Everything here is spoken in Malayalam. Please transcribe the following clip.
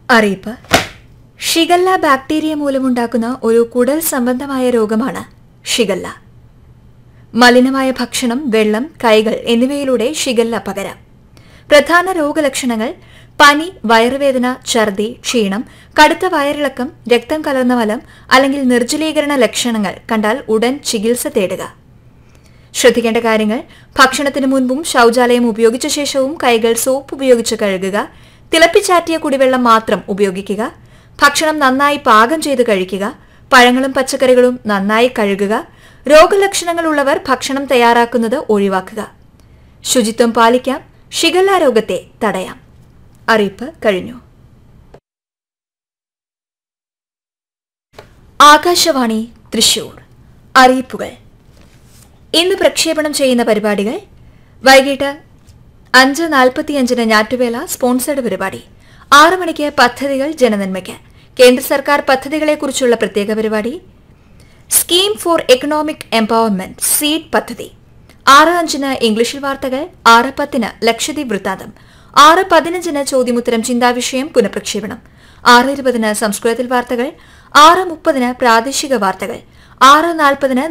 അറിയിപ്പ് ഷിഗല്ല ബാക്ടീരിയ മൂലമുണ്ടാക്കുന്ന ഒരു കുടൽ സംബന്ധമായ രോഗമാണ് ഷിഗല്ല മലിനമായ ഭക്ഷണം വെള്ളം കൈകൾ എന്നിവയിലൂടെ ഷിഗല്ല പകരാം പ്രധാന രോഗലക്ഷണങ്ങൾ പനി വയറുവേദന ഛർദി ക്ഷീണം കടുത്ത വയറിളക്കം രക്തം കലർന്ന മലം അല്ലെങ്കിൽ നിർജ്ജലീകരണ ലക്ഷണങ്ങൾ കണ്ടാൽ ഉടൻ ചികിത്സ തേടുക ശ്രദ്ധിക്കേണ്ട കാര്യങ്ങൾ ഭക്ഷണത്തിന് മുൻപും ശൌചാലയം ഉപയോഗിച്ച ശേഷവും കൈകൾ സോപ്പ് ഉപയോഗിച്ച് കഴുകുക തിളപ്പിച്ചാറ്റിയ കുടിവെള്ളം മാത്രം ഉപയോഗിക്കുക ഭക്ഷണം നന്നായി പാകം ചെയ്ത് കഴിക്കുക പഴങ്ങളും പച്ചക്കറികളും നന്നായി കഴുകുക രോഗലക്ഷണങ്ങളുള്ളവർ ഭക്ഷണം തയ്യാറാക്കുന്നത് ഒഴിവാക്കുക ശുചിത്വം പാലിക്കാം ഷിഗല്ല രോഗത്തെ തടയാം അറിയിപ്പ് കഴിഞ്ഞു ആകാശവാണി തൃശൂർ അറിയിപ്പുകൾ ഇന്ന് പ്രക്ഷേപണം ചെയ്യുന്ന പരിപാടികൾ വൈകിട്ട് അഞ്ച് നാൽപ്പത്തിയഞ്ചിന് ഞാറ്റുവേല സ്പോൺസേഡ് പരിപാടി ആറ് മണിക്ക് പദ്ധതികൾ ജനനന്മയ്ക്ക് കേന്ദ്ര സർക്കാർ പദ്ധതികളെക്കുറിച്ചുള്ള പ്രത്യേക പരിപാടി scheme for economic empowerment seed പദ്ധതി ആറ് അഞ്ചിന് ഇംഗ്ലീഷിൽ വാർത്തകൾ ആറ് പത്തിന് ലക്ഷദ്വീപ് വൃത്താന്തം ആറ് പതിനഞ്ചിന് ചോദ്യമുത്തരം ചിന്താവിഷയം പുനഃപ്രക്ഷേപണം ആറ് ഇരുപതിന് സംസ്കൃതത്തിൽ വാർത്തകൾ ആറ് മുപ്പതിന് പ്രാദേശിക വാർത്തകൾ ആറ് നാൽപ്പതിന്